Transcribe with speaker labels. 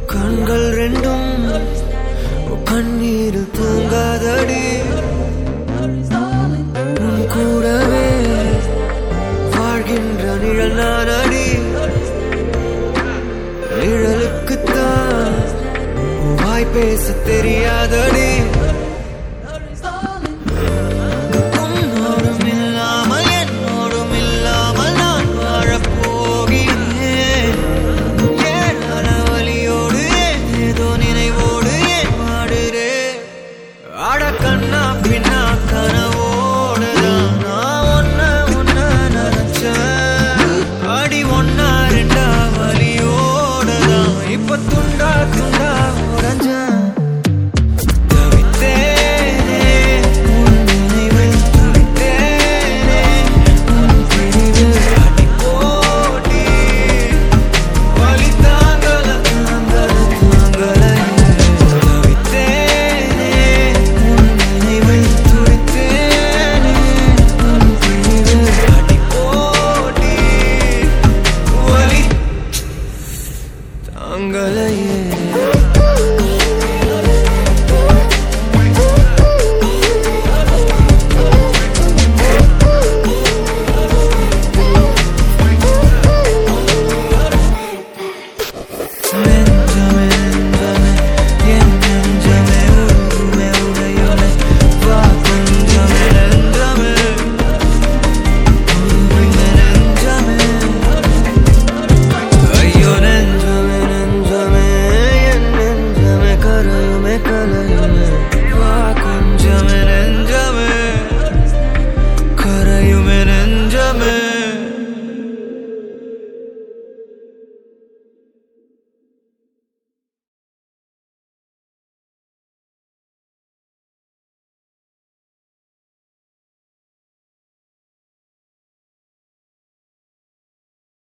Speaker 1: கண்கள் ரெண்டும் கண்ணீர் தூங்காதடி உன் கூடவே வாழ்கின்ற நிழல் நானடி நிழலுக்குத்தான் வாய் பேச தெரியாதடி உன்னோடும் இல்லாமல் என்னோடும் இல்லாமல் நான் வாழப் போகிறேன் ஏழான வலியோடு ஏதோ நினைவோடு ஏன் வாடுறேன் அட கண்ணா பின்னா கனவோடுதான் நான் ஒன்ன ஒன்ன நினைச்சேன் அடி ஒன்னா ரெண்டா வலியோடுதான் இப்ப துண்டா துண்டா உடஞ்சேன் தவித்தேனே உன் நினைவில் துடித்தேனே உன் பிரிவில் அடி போடி வலி தாங்கல தாங்கல தாங்கல தவித்தேனே உன் நினைவில் துடித்தேனே உன் பிரிவில் அடி போடி வலி தாங்கலையே मैंने